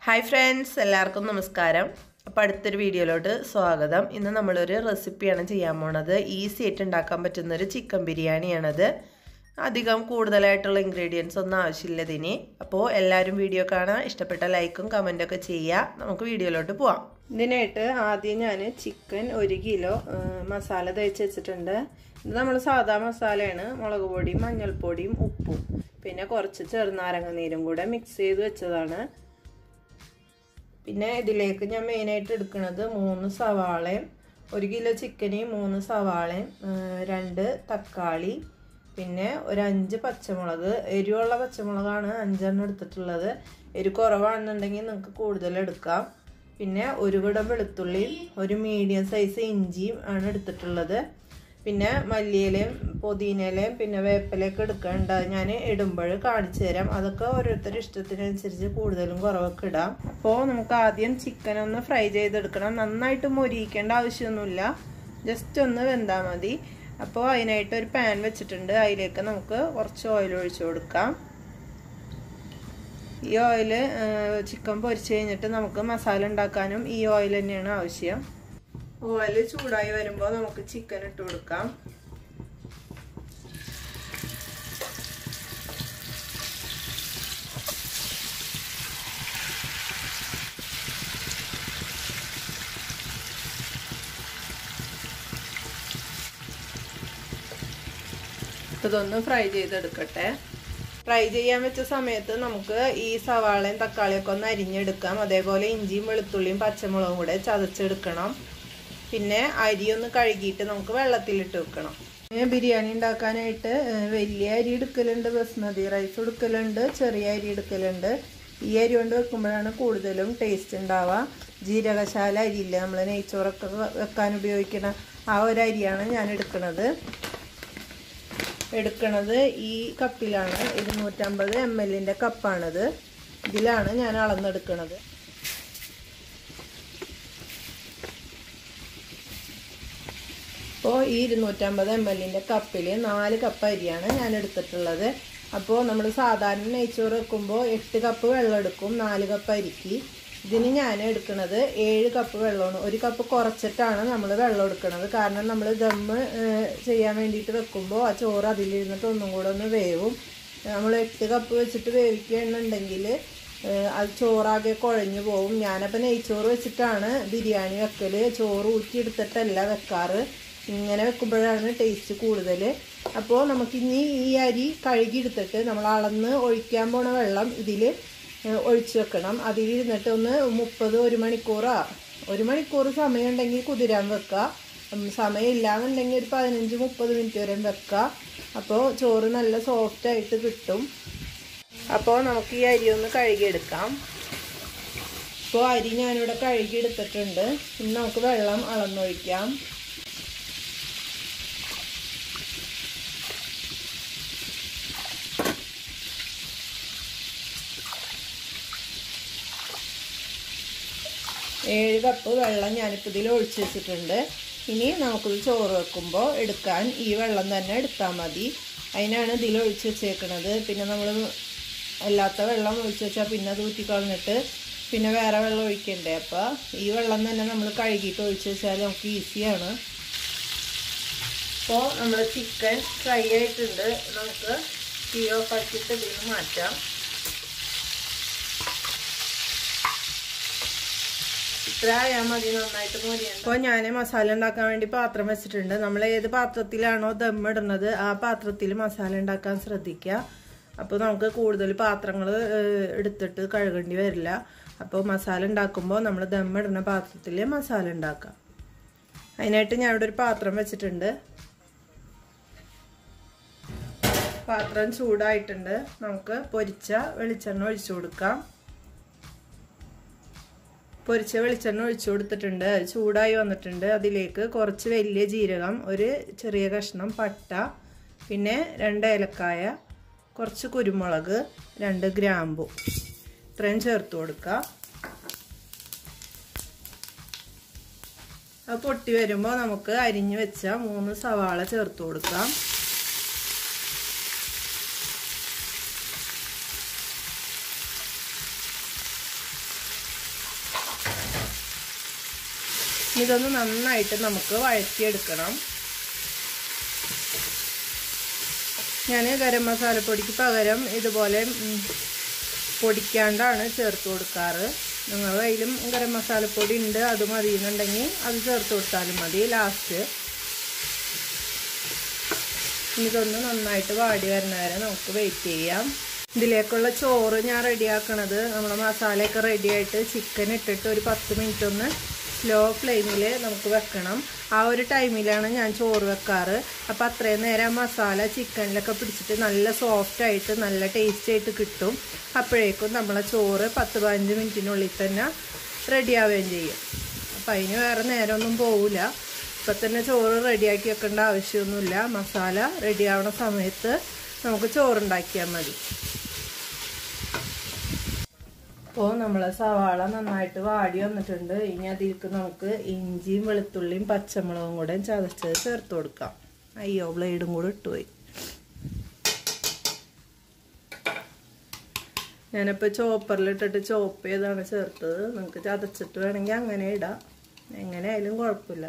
hi friends എല്ലാവർക്കും നമസ്കാരം അപ്പോൾ അടുത്തൊരു വീഡിയോയിലോട്ട് സ്വാഗതം ഇന്ന് നമ്മളൊരു റെസിപ്പിയാണ് ചെയ്യാൻ പോണത് ഈസി ആയിട്ട് ഉണ്ടാക്കാൻ പറ്റുന്നൊരു ചിക്കൻ ബിരിയാണിയാണത് അധികം കൂടുതലായിട്ടുള്ള ഇൻഗ്രീഡിയൻസ് ഒന്നും ആവശ്യമില്ല ഇതിന് അപ്പോൾ എല്ലാവരും വീഡിയോ കാണാൻ ഇഷ്ടപ്പെട്ട ലൈക്കും കമൻറ്റൊക്കെ ചെയ്യുക നമുക്ക് വീഡിയോയിലോട്ട് പോവാം ഇതിനായിട്ട് ആദ്യം ഞാൻ ചിക്കൻ ഒരു കിലോ മസാല തേച്ച് വെച്ചിട്ടുണ്ട് ഇത് നമ്മൾ സാധാ മസാലയാണ് മുളക് പൊടിയും മഞ്ഞൾപ്പൊടിയും ഉപ്പും പിന്നെ കുറച്ച് ചെറുനാരങ്ങ നീരും കൂടെ മിക്സ് ചെയ്ത് വെച്ചതാണ് പിന്നെ ഇതിലേക്ക് ഞാൻ മെയിനായിട്ട് എടുക്കുന്നത് മൂന്ന് സവാളയും ഒരു കിലോ ചിക്കന് മൂന്ന് സവാളയും രണ്ട് തക്കാളി പിന്നെ ഒരു അഞ്ച് പച്ചമുളക് എരിവുള്ള പച്ചമുളകാണ് അഞ്ചെണ്ണം എടുത്തിട്ടുള്ളത് എരി കുറവാണെന്നുണ്ടെങ്കിൽ നിങ്ങൾക്ക് കൂടുതൽ എടുക്കാം പിന്നെ ഒരു കുടം വെളുത്തുള്ളിയും ഒരു മീഡിയം സൈസ് ഇഞ്ചിയും ആണ് എടുത്തിട്ടുള്ളത് പിന്നെ മല്ലിയിലയും പുതിനയിലയും പിന്നെ വേപ്പിലയൊക്കെ എടുക്കേണ്ട ഞാൻ ഇടുമ്പോൾ കാണിച്ചു തരാം അതൊക്കെ ഓരോരുത്തരുടെ ഇഷ്ടത്തിനനുസരിച്ച് കൂടുതലും കുറവൊക്കെ ഇടാം അപ്പോൾ നമുക്ക് ആദ്യം ചിക്കൻ ഒന്ന് ഫ്രൈ ചെയ്തെടുക്കണം നന്നായിട്ട് മൊരിയിക്കേണ്ട ആവശ്യമൊന്നുമില്ല ജസ്റ്റ് ഒന്ന് വെന്താൽ മതി അപ്പോൾ അതിനായിട്ട് ഒരു പാൻ വെച്ചിട്ടുണ്ട് അതിലേക്ക് നമുക്ക് കുറച്ച് ഓയിൽ ഒഴിച്ചു കൊടുക്കാം ഈ ഓയിൽ ചിക്കൻ പൊരിച്ച് കഴിഞ്ഞിട്ട് നമുക്ക് മസാല ഉണ്ടാക്കാനും ഈ ഓയിൽ തന്നെയാണ് ആവശ്യം ഓയിൽ ചൂടായി വരുമ്പോൾ നമുക്ക് ചിക്കൻ ഇട്ട് കൊടുക്കാം ഇതൊന്ന് ഫ്രൈ ചെയ്തെടുക്കട്ടെ ഫ്രൈ ചെയ്യാൻ വെച്ച സമയത്ത് നമുക്ക് ഈ സവാളയും തക്കാളിയൊക്കെ ഒന്ന് അരിഞ്ഞെടുക്കാം അതേപോലെ ഇഞ്ചിയും വെളുത്തുള്ളിയും പച്ചമുളകും കൂടെ ചതച്ചെടുക്കണം പിന്നെ അരി ഒന്ന് കഴുകിയിട്ട് നമുക്ക് വെള്ളത്തിലിട്ട് വെക്കണം ബിരിയാണി ഉണ്ടാക്കാനായിട്ട് വലിയ അരി എടുക്കലുണ്ട് ബസ്മതി റൈസ് എടുക്കലുണ്ട് ചെറിയ അരി എടുക്കലുണ്ട് ഈ അരി കൊണ്ട് വെക്കുമ്പോഴാണ് കൂടുതലും ടേസ്റ്റ് ഉണ്ടാവുക ജീരകശാല അരിയില്ല നമ്മൾ നെയ്ച്ചോറൊക്കെ വെക്കാൻ ഉപയോഗിക്കുന്ന ആ ഒരു അരിയാണ് ഞാൻ എടുക്കുന്നത് എടുക്കണത് ഈ കപ്പിലാണ് ഇരുന്നൂറ്റമ്പത് എം എല്ലിൻ്റെ കപ്പാണിത് ഇതിലാണ് ഞാൻ അളന്നെടുക്കുന്നത് അപ്പോൾ ഈ ഇരുന്നൂറ്റമ്പത് എം എല്ലിൻ്റെ കപ്പിൽ നാല് കപ്പ് അരിയാണ് ഞാൻ എടുത്തിട്ടുള്ളത് അപ്പോൾ നമ്മൾ സാധാരണ നെയ്ച്ചോറ് വെക്കുമ്പോൾ എട്ട് കപ്പ് വെള്ളം എടുക്കും നാല് കപ്പ് അരിക്ക് ഇതിന് ഞാൻ എടുക്കുന്നത് ഏഴ് കപ്പ് വെള്ളമാണ് ഒരു കപ്പ് കുറച്ചിട്ടാണ് നമ്മൾ വെള്ളം എടുക്കുന്നത് കാരണം നമ്മൾ ദമ്മ് ചെയ്യാൻ വേണ്ടിയിട്ട് വെക്കുമ്പോൾ ആ ചോറ് അതിലിരുന്നിട്ട് ഒന്നും കൂടെ ഒന്ന് വേവും നമ്മൾ എട്ട് കപ്പ് വെച്ചിട്ട് വേവിക്കുകയാണെന്നുണ്ടെങ്കിൽ അത് ചോറാകെ കുഴഞ്ഞു പോവും ഞാനപ്പോൾ നെയ്ച്ചോറ് വെച്ചിട്ടാണ് ബിരിയാണി വെക്കൽ ചോറ് ഊറ്റിയെടുത്തിട്ടല്ല വെക്കാറ് ഇങ്ങനെ വെക്കുമ്പോഴാണ് ടേസ്റ്റ് കൂടുതൽ അപ്പോൾ നമുക്കിനി ഈ അരി കഴുകിയെടുത്തിട്ട് നമ്മൾ അളന്ന് ഒഴിക്കാൻ പോണ വെള്ളം ഇതിൽ ഒഴിച്ചു വെക്കണം അതിലിരുന്നിട്ട് ഒന്ന് മുപ്പത് ഒരു മണിക്കൂറാ ഒരു മണിക്കൂർ സമയം ഉണ്ടെങ്കിൽ കുതിരാൻ വെക്കുക സമയമില്ലാന്നുണ്ടെങ്കിൽ ഒരു പതിനഞ്ച് മുപ്പത് മിനിറ്റ് വരെ വെക്കുക അപ്പോൾ ചോറ് നല്ല സോഫ്റ്റ് ആയിട്ട് കിട്ടും അപ്പോൾ നമുക്ക് ഈ അരി ഒന്ന് കഴുകിയെടുക്കാം ഇപ്പോൾ അരി ഞാനിവിടെ കഴുകിയെടുത്തിട്ടുണ്ട് ഇനി നമുക്ക് വെള്ളം അളന്നൊഴിക്കാം ഏഴ് കപ്പ് വെള്ളം ഞാനിപ്പോൾ ഇതിൽ ഒഴിച്ച് വെച്ചിട്ടുണ്ട് ഇനി നമുക്കിത് ചോറ് വെക്കുമ്പോൾ എടുക്കാൻ ഈ വെള്ളം തന്നെ എടുത്താൽ മതി അതിനാണ് ഇതിൽ ഒഴിച്ച് വെച്ചേക്കണത് പിന്നെ നമ്മൾ അല്ലാത്ത വെള്ളം ഒഴിച്ച് വെച്ചാൽ പിന്നെ അത് ഊറ്റിക്കളഞ്ഞിട്ട് പിന്നെ വേറെ വെള്ളം ഒഴിക്കണ്ടേ അപ്പോൾ ഈ വെള്ളം തന്നെ നമ്മൾ കഴുകിയിട്ട് ഒഴിച്ച് വെച്ചാൽ നമുക്ക് ഈസിയാണ് അപ്പോൾ നമ്മൾ ചിക്കൻ ഫ്രൈ ആയിട്ടുണ്ട് നമുക്ക് തീ ഓഫ് ആക്കിയിട്ട് ഇതിൽ നിന്ന് മാറ്റാം ഇത്രയായാൽ മതി നന്നായിട്ട് മൊരിയാണ് അപ്പോൾ ഞാൻ മസാല ഉണ്ടാക്കാൻ വേണ്ടി പാത്രം വെച്ചിട്ടുണ്ട് നമ്മൾ ഏത് പാത്രത്തിലാണോ ദം ഇടുന്നത് ആ പാത്രത്തിൽ മസാല ഉണ്ടാക്കാൻ ശ്രദ്ധിക്കുക അപ്പോൾ നമുക്ക് കൂടുതൽ പാത്രങ്ങൾ എടുത്തിട്ട് കഴുകേണ്ടി വരില്ല അപ്പോൾ മസാല ഉണ്ടാക്കുമ്പോൾ നമ്മൾ ദം ഇടുന്ന പാത്രത്തിൽ മസാല ഉണ്ടാക്കാം അതിനായിട്ട് ഞാൻ ഇവിടെ ഒരു പാത്രം വെച്ചിട്ടുണ്ട് പാത്രം ചൂടായിട്ടുണ്ട് നമുക്ക് പൊരിച്ച വെളിച്ചെണ്ണ ഒഴിച്ചു കൊടുക്കാം പൊരിച്ച വെളിച്ചെണ്ണ ഒഴിച്ചു കൊടുത്തിട്ടുണ്ട് ചൂടായി വന്നിട്ടുണ്ട് അതിലേക്ക് കുറച്ച് വലിയ ജീരകം ഒരു ചെറിയ കഷ്ണം പട്ട പിന്നെ രണ്ട് ഏലക്കായ കുറച്ച് കുരുമുളക് രണ്ട് ഗ്രാമ്പു ഇത്രയും ചേർത്ത് കൊടുക്കുക അത് പൊട്ടി വരുമ്പോൾ നമുക്ക് അരിഞ്ഞു വെച്ച മൂന്ന് സവാള ചേർത്ത് കൊടുക്കാം ഇതൊന്ന് നന്നായിട്ട് നമുക്ക് വഴറ്റിയെടുക്കണം ഞാൻ ഗരം മസാലപ്പൊടിക്ക് പകരം ഇതുപോലെ പൊടിക്കാണ്ടാണ് ചേർത്ത് കൊടുക്കാറ് നിങ്ങളുടെ കയ്യിലും ഗരം മസാലപ്പൊടി ഉണ്ട് അത് മതി എന്നുണ്ടെങ്കിൽ അത് ചേർത്ത് കൊടുത്താലും മതി ലാസ്റ്റ് ഇതൊന്ന് നന്നായിട്ട് വാടി വരുന്ന വരെ നമുക്ക് വെയിറ്റ് ചെയ്യാം ഇതിലേക്കുള്ള ചോറ് ഞാൻ റെഡിയാക്കണത് നമ്മളെ മസാലയൊക്കെ റെഡിയായിട്ട് ചിക്കൻ ഇട്ടിട്ട് ഒരു പത്ത് മിനിറ്റ് ഒന്ന് സ്ലോ ഫ്ലെയിമിൽ നമുക്ക് വെക്കണം ആ ഒരു ടൈമിലാണ് ഞാൻ ചോറ് വെക്കാറ് അപ്പോൾ അത്രയും നേരം മസാല ചിക്കനിലൊക്കെ പിടിച്ചിട്ട് നല്ല സോഫ്റ്റ് ആയിട്ട് നല്ല ടേസ്റ്റ് ആയിട്ട് കിട്ടും അപ്പോഴേക്കും നമ്മളെ ചോറ് പത്ത് പതിനഞ്ച് മിനിറ്റിനുള്ളിൽ തന്നെ റെഡിയാവുകയും ചെയ്യും അപ്പം അതിന് വേറെ നേരമൊന്നും പോവില്ല ഇപ്പം തന്നെ ചോറ് റെഡിയാക്കി വെക്കേണ്ട ആവശ്യമൊന്നുമില്ല മസാല റെഡിയാവണ സമയത്ത് നമുക്ക് ചോറുണ്ടാക്കിയാൽ മതി അപ്പോൾ നമ്മളെ സവാള നന്നായിട്ട് വാടി വന്നിട്ടുണ്ട് ഇനി അതിലേക്ക് നമുക്ക് ഇഞ്ചിയും വെളുത്തുള്ളിയും പച്ചമുളകും കൂടെ ചതച്ചത് ചേർത്ത് കൊടുക്കാം അയ്യോ ബ്ലേഡും കൂടെ ഇട്ടുപോയി ഞാനിപ്പോൾ ചോപ്പറിലിട്ടിട്ട് ചോപ്പ് ചെയ്താണ് ചേർത്തത് നിങ്ങൾക്ക് ചതച്ചിട്ട് വേണമെങ്കിൽ അങ്ങനെ ഇടാം എങ്ങനെ ആയാലും കുഴപ്പമില്ല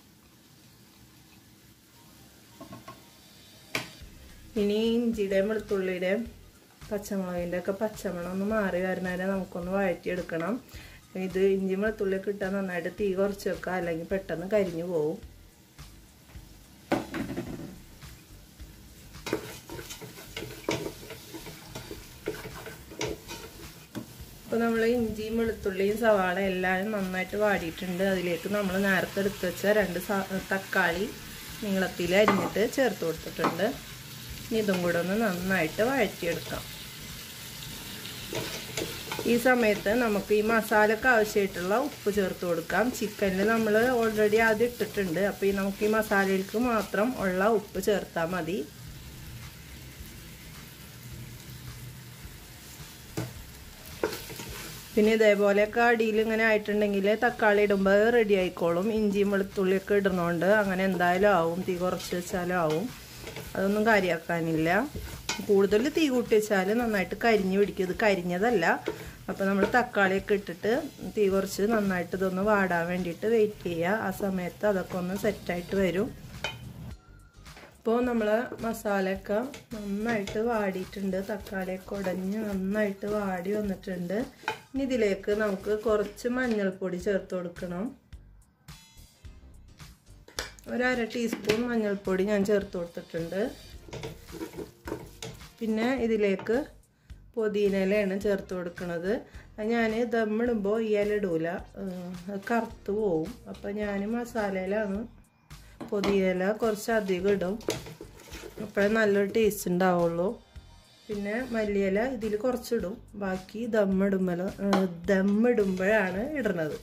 ഇനി ഇഞ്ചിയുടെയും വെളുത്തുള്ളിയുടെയും പച്ചമുളകിൻ്റെ ഒക്കെ പച്ചമണം ഒന്ന് മാറി വരുന്നവരെ നമുക്കൊന്ന് വഴറ്റിയെടുക്കണം ഇത് ഇഞ്ചി വെളുത്തുള്ളിയൊക്കെ ഇട്ടാൽ നന്നായിട്ട് തീ കുറച്ച് വെക്കുക അല്ലെങ്കിൽ പെട്ടെന്ന് കരിഞ്ഞു പോകും അപ്പോൾ നമ്മൾ ഇഞ്ചിയും വെളുത്തുള്ളിയും സവാള എല്ലാം നന്നായിട്ട് വാടിയിട്ടുണ്ട് അതിലേക്ക് നമ്മൾ നേരത്തെ എടുത്ത് വെച്ച രണ്ട് തക്കാളി നീളത്തിൽ അരിഞ്ഞിട്ട് ചേർത്ത് കൊടുത്തിട്ടുണ്ട് ഇതും കൂടെ ഒന്ന് നന്നായിട്ട് വഴറ്റിയെടുക്കാം ഈ സമയത്ത് നമുക്ക് ഈ മസാലക്ക് ആവശ്യമായിട്ടുള്ള ഉപ്പ് ചേർത്ത് കൊടുക്കാം ചിക്കനിൽ നമ്മൾ ഓൾറെഡി ആദ്യം ഇട്ടിട്ടുണ്ട് അപ്പോൾ ഈ നമുക്ക് ഈ മസാലയിലേക്ക് മാത്രം ഉള്ള ഉപ്പ് ചേർത്താൽ മതി പിന്നെ ഇതേപോലെയൊക്കെ അടിയിൽ ഇങ്ങനെ ആയിട്ടുണ്ടെങ്കിൽ തക്കാളി ഇടുമ്പോൾ റെഡി ആയിക്കോളും ഇഞ്ചിയും വെളുത്തുള്ളിയൊക്കെ ഇടുന്നതുകൊണ്ട് അങ്ങനെ എന്തായാലും ആവും തീ കുറച്ച് വെച്ചാലും ആവും അതൊന്നും കാര്യമാക്കാനില്ല കൂടുതൽ തീ കൂട്ടി വെച്ചാൽ നന്നായിട്ട് കരിഞ്ഞ് പിടിക്കും ഇത് കരിഞ്ഞതല്ല അപ്പോൾ നമ്മൾ തക്കാളിയൊക്കെ ഇട്ടിട്ട് തീ കുറച്ച് നന്നായിട്ട് ഇതൊന്ന് വാടാൻ വേണ്ടിയിട്ട് വെയിറ്റ് ചെയ്യുക ആ സമയത്ത് അതൊക്കെ ഒന്ന് സെറ്റായിട്ട് വരും ഇപ്പോൾ നമ്മൾ മസാലയൊക്കെ നന്നായിട്ട് വാടിയിട്ടുണ്ട് തക്കാളിയൊക്കെ ഉടഞ്ഞ് നന്നായിട്ട് വാടി വന്നിട്ടുണ്ട് ഇനി ഇതിലേക്ക് നമുക്ക് കുറച്ച് മഞ്ഞൾപ്പൊടി ചേർത്ത് കൊടുക്കണം ഒരു അര ടീസ്പൂൺ മഞ്ഞൾപ്പൊടി ഞാൻ ചേർത്ത് കൊടുത്തിട്ടുണ്ട് പിന്നെ ഇതിലേക്ക് പുതിനയിലയാണ് ചേർത്ത് കൊടുക്കുന്നത് ഞാൻ ദമ്മിടുമ്പോൾ ഈ ഇല ഇടൂല കറുത്ത് പോവും അപ്പം ഞാൻ മസാലയിലാണ് പുതിയല കുറച്ച് അധികം ഇടും അപ്പോഴേ നല്ലൊരു ടേസ്റ്റ് ഉണ്ടാവുള്ളൂ പിന്നെ മല്ലിയില ഇതിൽ കുറച്ചിടും ബാക്കി ദമ്മിടുമ്പോൾ ദമ്മിടുമ്പോഴാണ് ഇടുന്നത്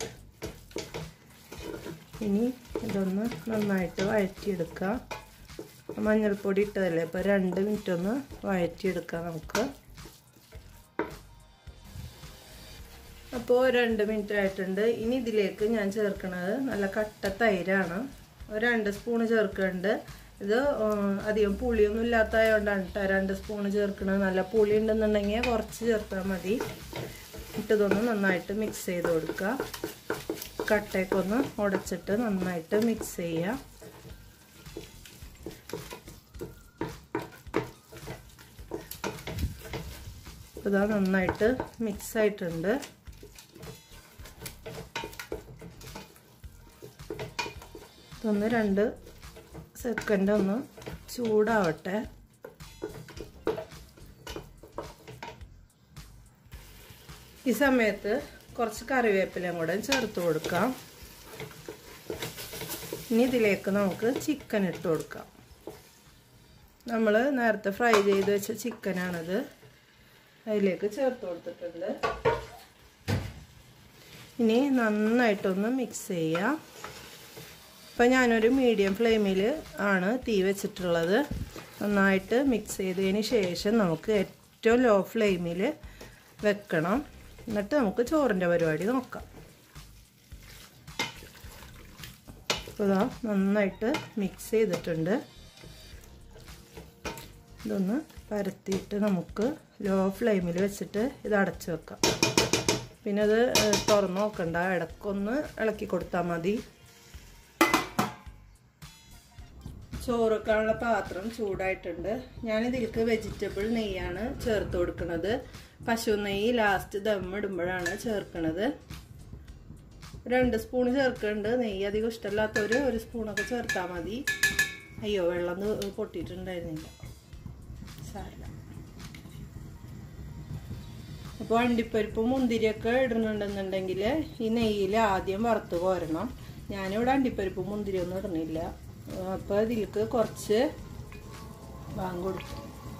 ഇനി ഇതൊന്ന് നന്നായിട്ട് വഴറ്റിയെടുക്കുക മഞ്ഞൾപ്പൊടി ഇട്ടതല്ലേ ഇപ്പോൾ രണ്ട് മിനിറ്റ് ഒന്ന് വഴറ്റിയെടുക്കാം നമുക്ക് അപ്പോൾ രണ്ട് മിനിറ്റ് ആയിട്ടുണ്ട് ഇനി ഇതിലേക്ക് ഞാൻ ചേർക്കുന്നത് നല്ല കട്ട തൈരാണ് ഒരു രണ്ട് സ്പൂണ് ചേർക്കുന്നുണ്ട് ഇത് അധികം പുളിയൊന്നും ഇല്ലാത്തതുകൊണ്ടാണ് കേട്ടോ രണ്ട് സ്പൂണ് ചേർക്കുന്നത് നല്ല പുളി ഉണ്ടെന്നുണ്ടെങ്കിൽ കുറച്ച് ചേർത്താൽ മതി ഇട്ടതൊന്ന് നന്നായിട്ട് മിക്സ് ചെയ്ത് കൊടുക്കുക കട്ടയൊക്കെ ഒന്ന് ഉടച്ചിട്ട് നന്നായിട്ട് മിക്സ് ചെയ്യുക ഇതാ നന്നായിട്ട് മിക്സ് ആയിട്ടുണ്ട് ഇതൊന്ന് രണ്ട് സെക്കൻഡ് ഒന്ന് ചൂടാവട്ടെ ഈ സമയത്ത് കുറച്ച് കറിവേപ്പിലയും കൂടെ ചേർത്ത് കൊടുക്കാം ഇനി ഇതിലേക്ക് നമുക്ക് ചിക്കൻ ഇട്ട് കൊടുക്കാം നമ്മൾ നേരത്തെ ഫ്രൈ ചെയ്ത് വെച്ച ചിക്കനാണിത് അതിലേക്ക് ചേർത്ത് കൊടുത്തിട്ടുണ്ട് ഇനി നന്നായിട്ടൊന്ന് മിക്സ് ചെയ്യാം ഇപ്പം ഞാനൊരു മീഡിയം ഫ്ലെയിമിൽ ആണ് തീ വെച്ചിട്ടുള്ളത് നന്നായിട്ട് മിക്സ് ചെയ്തതിന് ശേഷം നമുക്ക് ഏറ്റവും ലോ ഫ്ലെയിമിൽ വെക്കണം എന്നിട്ട് നമുക്ക് ചോറിൻ്റെ പരിപാടി നോക്കാം ഇതാ നന്നായിട്ട് മിക്സ് ചെയ്തിട്ടുണ്ട് ഇതൊന്ന് പരത്തിയിട്ട് നമുക്ക് ലോ ഫ്ലെയിമിൽ വെച്ചിട്ട് ഇത് അടച്ചു വെക്കാം പിന്നെ അത് തുറന്ന് നോക്കണ്ട ഇടയ്ക്കൊന്ന് ഇളക്കി കൊടുത്താൽ മതി ചോറൊക്കെയുള്ള പാത്രം ചൂടായിട്ടുണ്ട് ഞാൻ ഇതിലേക്ക് വെജിറ്റബിൾ നെയ്യാണ് ചേർത്ത് കൊടുക്കുന്നത് പശു നെയ്യ് ലാസ്റ്റ് ദം ഇടുമ്പോഴാണ് ചേർക്കുന്നത് രണ്ട് സ്പൂൺ ചേർക്കുന്നുണ്ട് നെയ്യ് അധികം ഇഷ്ടമല്ലാത്തവർ ഒരു സ്പൂണൊക്കെ ചേർത്താൽ മതി അയ്യോ വെള്ളം പൊട്ടിയിട്ടുണ്ടായിരുന്നില്ല സാരല്ല അപ്പോൾ അണ്ടിപ്പരിപ്പും മുന്തിരിയൊക്കെ ഇടുന്നുണ്ടെന്നുണ്ടെങ്കിൽ ഈ നെയ്യിൽ ആദ്യം വറുത്ത് കോരണം ഞാനിവിടെ അണ്ടിപ്പരിപ്പും മുന്തിരിയൊന്നും ഇടുന്നില്ല അപ്പോൾ ഇതിലേക്ക് കുറച്ച് ബാങ്ക് കൊടുത്തു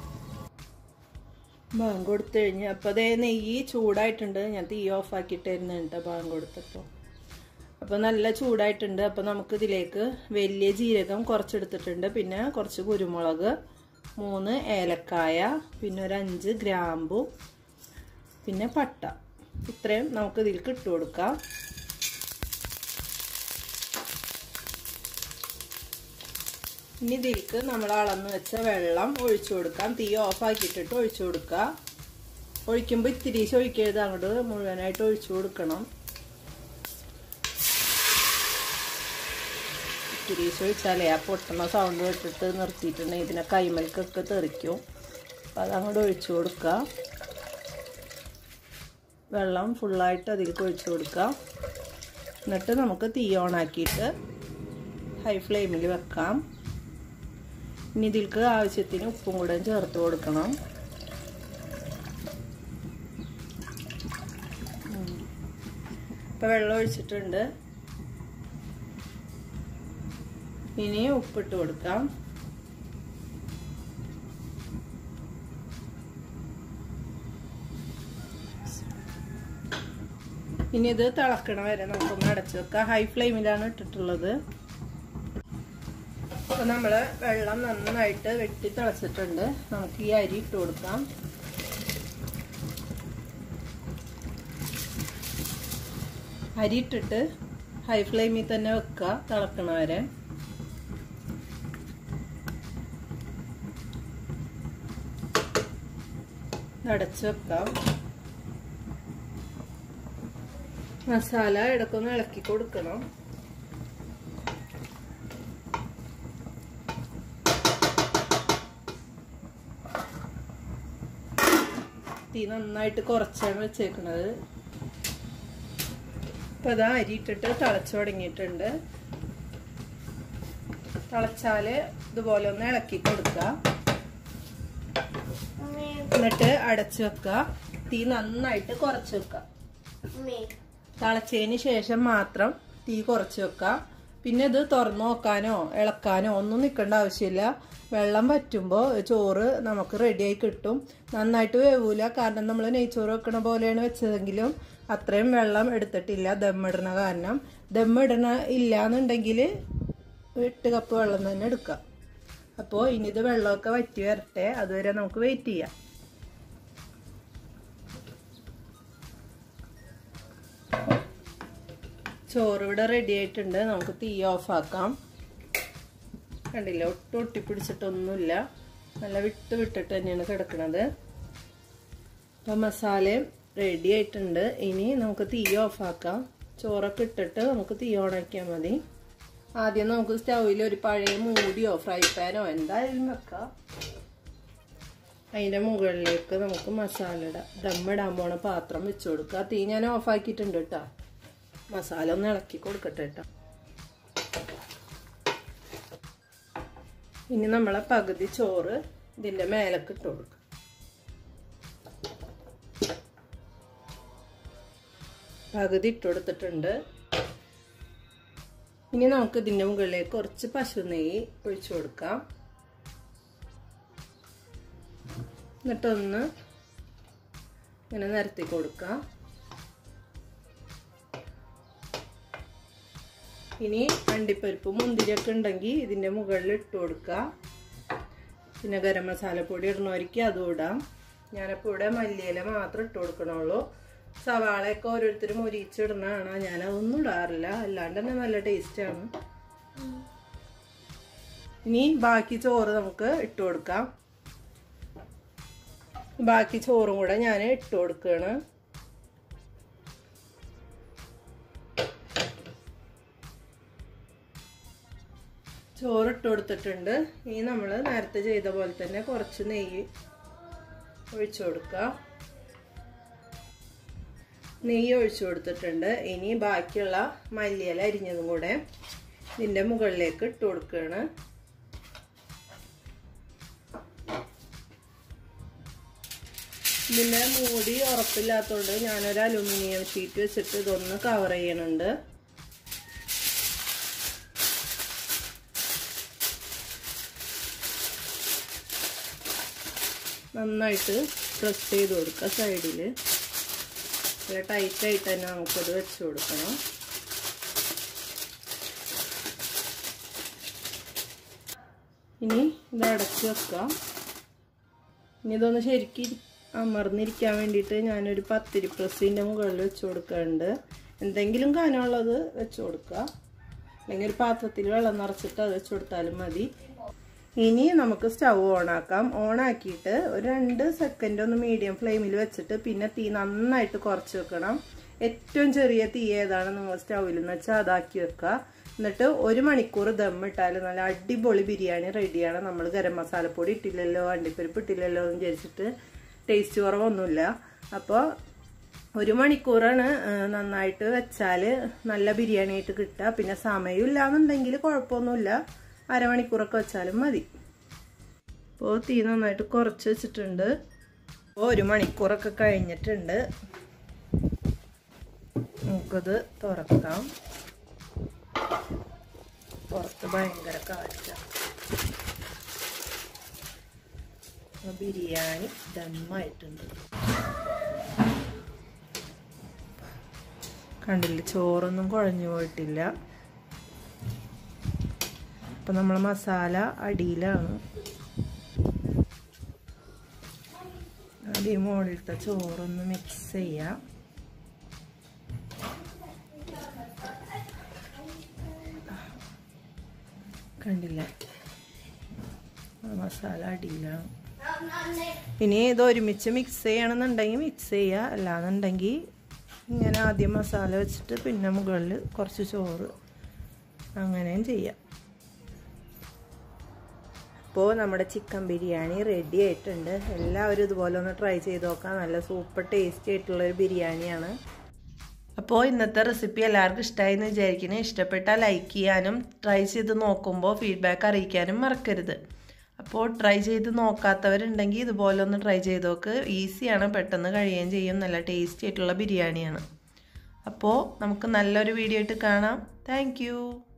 ബാങ്ക് കൊടുത്തു കഴിഞ്ഞ് അപ്പോൾ അതേ നെയ്യ് ചൂടായിട്ടുണ്ട് ഞാൻ തീ ഓഫ് ആക്കിയിട്ടായിരുന്നു കേട്ടോ ബാങ്ക് കൊടുത്തപ്പോൾ അപ്പോൾ നല്ല ചൂടായിട്ടുണ്ട് അപ്പോൾ നമുക്ക് ഇതിലേക്ക് വലിയ ജീരകം കുറച്ചെടുത്തിട്ടുണ്ട് പിന്നെ കുറച്ച് കുരുമുളക് മൂന്ന് ഏലക്കായ പിന്നെ ഒരു അഞ്ച് ഗ്രാമ്പു പിന്നെ പട്ട ഇത്രയും നമുക്ക് ഇതിലേക്ക് ഇട്ട് കൊടുക്കാം ഇനി ഇതിലേക്ക് നമ്മൾ അളന്ന് വെച്ച വെള്ളം ഒഴിച്ചു കൊടുക്കാം തീ ഓഫ് ആക്കിയിട്ടിട്ട് ഒഴിച്ചു കൊടുക്കുക ഒഴിക്കുമ്പോൾ ഇത്തിരി ഒഴിക്കരുത് അങ്ങോട്ട് മുഴുവനായിട്ട് ഒഴിച്ചു കൊടുക്കണം ഇത്തിരി ഒഴിച്ചാലേ ആ പൊട്ടണ സൗണ്ട് കേട്ടിട്ട് നിർത്തിയിട്ടുണ്ടെങ്കിൽ ഇതിനെ കൈമൽക്കൊക്കെ തെറിക്കും അപ്പം അതങ്ങോട്ട് ഒഴിച്ചു കൊടുക്കുക വെള്ളം ഫുള്ളായിട്ട് അതിലേക്ക് ഒഴിച്ചു കൊടുക്കുക എന്നിട്ട് നമുക്ക് തീ ഓണാക്കിയിട്ട് ഹൈ ഫ്ലെയിമിൽ വെക്കാം ഇനി ഇതിലേക്ക് ആവശ്യത്തിന് ഉപ്പും കൂടെ ചേർത്ത് കൊടുക്കണം ഇപ്പം വെള്ളം ഒഴിച്ചിട്ടുണ്ട് ഇനി ഉപ്പിട്ട് കൊടുക്കാം ഇനി ഇത് തിളക്കണ വരെ നമുക്കൊന്ന് അടച്ചു വെക്കാം ഹൈ ഫ്ലെയിമിലാണ് ഇട്ടിട്ടുള്ളത് അപ്പോൾ നമ്മൾ വെള്ളം നന്നായിട്ട് വെട്ടി തിളച്ചിട്ടുണ്ട് നമുക്ക് ഈ അരി ഇട്ട് കൊടുക്കാം അരി ഇട്ടിട്ട് ഹൈ ഫ്ലെയിമിൽ തന്നെ വെക്കുക തിളക്കണ വരെ അടച്ചു വെക്കാം മസാല ഇടക്കൊന്ന് ഇളക്കി കൊടുക്കണം തീ നന്നായിട്ട് കുറച്ചാണ് വെച്ചേക്കണത് ഇപ്പൊ അതാ അരി ഇട്ടിട്ട് തിളച്ചു തുടങ്ങിയിട്ടുണ്ട് തിളച്ചാല് ഇതുപോലെ ഒന്ന് ഇളക്കി കൊടുക്കുക എന്നിട്ട് അടച്ചു വെക്കുക തീ നന്നായിട്ട് കുറച്ച് വെക്കുക തിളച്ചതിന് ശേഷം മാത്രം തീ കുറച്ച് വെക്കുക പിന്നെ ഇത് തുറന്നു നോക്കാനോ ഇളക്കാനോ ഒന്നും നിൽക്കേണ്ട ആവശ്യമില്ല വെള്ളം വറ്റുമ്പോൾ ചോറ് നമുക്ക് റെഡിയായി കിട്ടും നന്നായിട്ട് വേവൂല കാരണം നമ്മൾ നെയ്ച്ചോറ് വെക്കണ പോലെയാണ് വെച്ചതെങ്കിലും അത്രയും വെള്ളം എടുത്തിട്ടില്ല ദമ്മിടണ കാരണം ദമ്മിടണ ഇല്ല എന്നുണ്ടെങ്കിൽ എട്ട് കപ്പ് വെള്ളം തന്നെ എടുക്കാം അപ്പോൾ ഇനി ഇത് വെള്ളമൊക്കെ വറ്റി വരട്ടെ അതുവരെ നമുക്ക് വെയിറ്റ് ചെയ്യാം ചോറ് ഇവിടെ റെഡി ആയിട്ടുണ്ട് നമുക്ക് തീ ഓഫ് ആക്കാം കണ്ടില്ല ഒട്ടും ഒട്ടിപ്പിടിച്ചിട്ടൊന്നുമില്ല നല്ല വിട്ട് വിട്ടിട്ട് തന്നെയാണ് കിടക്കുന്നത് അപ്പം മസാലയും റെഡി ആയിട്ടുണ്ട് ഇനി നമുക്ക് തീ ഓഫ് ആക്കാം ചോറൊക്കെ ഇട്ടിട്ട് നമുക്ക് തീ ഓണാക്കിയാൽ മതി ആദ്യം നമുക്ക് സ്റ്റൗവിൽ ഒരു പഴയ മൂടിയോ ഫ്രൈ പാനോ എന്തായാലും വെക്കാം അതിൻ്റെ മുകളിലേക്ക് നമുക്ക് മസാല ഇടാം ദമ്മിടാൻ പോണ പാത്രം വെച്ച് കൊടുക്കുക തീ ഞാൻ ഓഫ് ആക്കിയിട്ടുണ്ട് കേട്ടോ മസാല ഒന്ന് ഇളക്കി കൊടുക്കട്ടെ കേട്ടോ ഇനി നമ്മളെ പകുതി ചോറ് ഇതിൻ്റെ മേലേക്ക് ഇട്ട് കൊടുക്കുക പകുതി ഇട്ട് കൊടുത്തിട്ടുണ്ട് ഇനി നമുക്ക് ഇതിൻ്റെ മുകളിലേക്ക് കുറച്ച് പശു നെയ്യ് ഒഴിച്ചു കൊടുക്കാം എന്നിട്ടൊന്ന് ഇങ്ങനെ നിരത്തി കൊടുക്കാം ഇനി അണ്ടിപ്പരിപ്പ് മുന്തിരിയൊക്കെ ഉണ്ടെങ്കിൽ ഇതിൻ്റെ മുകളിൽ ഇട്ട് കൊടുക്കുക പിന്നെ ഗരം മസാലപ്പൊടി ഇടണവർക്ക് അതും ഇടാം ഞാനപ്പോൾ ഇവിടെ മല്ലിയില മാത്രം ഇട്ട് കൊടുക്കണുള്ളൂ സവാളയൊക്കെ ഓരോരുത്തരും മുരിച്ചിടുന്നതാണ് ഞാനതൊന്നും ഇടാറില്ല അല്ലാണ്ട് തന്നെ നല്ല ടേസ്റ്റാണ് ഇനി ബാക്കി ചോറ് നമുക്ക് ഇട്ട് കൊടുക്കാം ബാക്കി ചോറും കൂടെ ഞാൻ ഇട്ട് കൊടുക്കുകയാണ് ചോറ് ഇട്ട് കൊടുത്തിട്ടുണ്ട് ഇനി നമ്മൾ നേരത്തെ ചെയ്ത പോലെ തന്നെ കുറച്ച് നെയ്യ് ഒഴിച്ചു കൊടുക്കുക നെയ്യ് ഒഴിച്ചു കൊടുത്തിട്ടുണ്ട് ഇനി ബാക്കിയുള്ള മല്ലിയില അരിഞ്ഞതും കൂടെ ഇതിൻ്റെ മുകളിലേക്ക് ഇട്ട് കൊടുക്കുകയാണ് ഇതിൻ്റെ മൂടി ഉറപ്പില്ലാത്തതുകൊണ്ട് ഞാനൊരു അലുമിനിയം ഷീറ്റ് വെച്ചിട്ട് ഇതൊന്ന് കവർ ചെയ്യണുണ്ട് നന്നായിട്ട് പ്രസ് ചെയ്ത് കൊടുക്കുക സൈഡിൽ നല്ല ടൈറ്റായിട്ട് തന്നെ നമുക്കത് വെച്ച് കൊടുക്കണം ഇനി ഇത് അടച്ച് വെക്കാം ഇനി ഇതൊന്ന് ശരിക്കും അമർന്നിരിക്കാൻ വേണ്ടിയിട്ട് ഞാനൊരു പത്തിരി പ്രസ്സിൻ്റെ മുകളിൽ വെച്ച് കൊടുക്കുന്നുണ്ട് എന്തെങ്കിലും കനമുള്ളത് വെച്ച് കൊടുക്കുക അല്ലെങ്കിൽ ഒരു പാത്രത്തിൽ വെള്ളം നിറച്ചിട്ട് അത് വെച്ച് കൊടുത്താലും മതി ഇനി നമുക്ക് സ്റ്റൗ ഓണാക്കാം ഓണാക്കിയിട്ട് ഒരു രണ്ട് സെക്കൻഡ് ഒന്ന് മീഡിയം ഫ്ലെയിമിൽ വെച്ചിട്ട് പിന്നെ തീ നന്നായിട്ട് കുറച്ച് വെക്കണം ഏറ്റവും ചെറിയ തീ ഏതാണ് നിങ്ങൾ സ്റ്റൗവിൽ എന്ന് വെച്ചാൽ അതാക്കി വെക്കുക എന്നിട്ട് ഒരു മണിക്കൂർ ദമ്മിട്ടാൽ നല്ല അടിപൊളി ബിരിയാണി റെഡിയാണ് നമ്മൾ ഗരം മസാലപ്പൊടി ഇട്ടില്ലല്ലോ അണ്ടിപ്പരിപ്പ് ഇട്ടില്ലല്ലോ എന്ന് വിചാരിച്ചിട്ട് ടേസ്റ്റ് കുറവൊന്നുമില്ല അപ്പോൾ ഒരു മണിക്കൂറാണ് നന്നായിട്ട് വെച്ചാൽ നല്ല ബിരിയാണി ആയിട്ട് കിട്ടുക പിന്നെ സമയം ഇല്ലാന്നുണ്ടെങ്കിൽ കുഴപ്പമൊന്നുമില്ല അരമണിക്കൂറൊക്കെ വെച്ചാലും മതി അപ്പോൾ തീ നന്നായിട്ട് കുറച്ച് വെച്ചിട്ടുണ്ട് അപ്പോൾ ഒരു മണിക്കൂറൊക്കെ കഴിഞ്ഞിട്ടുണ്ട് നമുക്കത് തുറക്കാം പുറത്ത് ഭയങ്കര കാറ്റാണ് ബിരിയാണി ദമ്മായിട്ടുണ്ട് കണ്ടില്ല ചോറൊന്നും കുഴഞ്ഞു പോയിട്ടില്ല അപ്പം നമ്മൾ മസാല അടിയിലാണ് ആദ്യം മുകളിലത്തെ ചോറൊന്ന് മിക്സ് ചെയ്യാം കണ്ടില്ല മസാല അടിയിലാണ് ഇനി ഇത് ഒരുമിച്ച് മിക്സ് ചെയ്യണമെന്നുണ്ടെങ്കിൽ മിക്സ് ചെയ്യുക അല്ലാന്നുണ്ടെങ്കിൽ ഇങ്ങനെ ആദ്യം മസാല വെച്ചിട്ട് പിന്നെ മുകളിൽ കുറച്ച് ചോറ് അങ്ങനെയും ചെയ്യാം അപ്പോൾ നമ്മുടെ ചിക്കൻ ബിരിയാണി റെഡി ആയിട്ടുണ്ട് എല്ലാവരും ഇതുപോലെ ഒന്ന് ട്രൈ ചെയ്ത് നോക്കാം നല്ല സൂപ്പർ ടേസ്റ്റി ആയിട്ടുള്ളൊരു ബിരിയാണിയാണ് അപ്പോൾ ഇന്നത്തെ റെസിപ്പി എല്ലാവർക്കും ഇഷ്ടമായി എന്ന് വിചാരിക്കുന്നു ഇഷ്ടപ്പെട്ടാൽ ലൈക്ക് ചെയ്യാനും ട്രൈ ചെയ്ത് നോക്കുമ്പോൾ ഫീഡ്ബാക്ക് അറിയിക്കാനും മറക്കരുത് അപ്പോൾ ട്രൈ ചെയ്ത് നോക്കാത്തവരുണ്ടെങ്കിൽ ഇതുപോലെ ഒന്ന് ട്രൈ ചെയ്ത് നോക്ക് ഈസിയാണ് പെട്ടെന്ന് കഴിയുകയും ചെയ്യും നല്ല ടേസ്റ്റി ആയിട്ടുള്ള ബിരിയാണിയാണ് അപ്പോൾ നമുക്ക് നല്ലൊരു വീഡിയോ ആയിട്ട് കാണാം താങ്ക്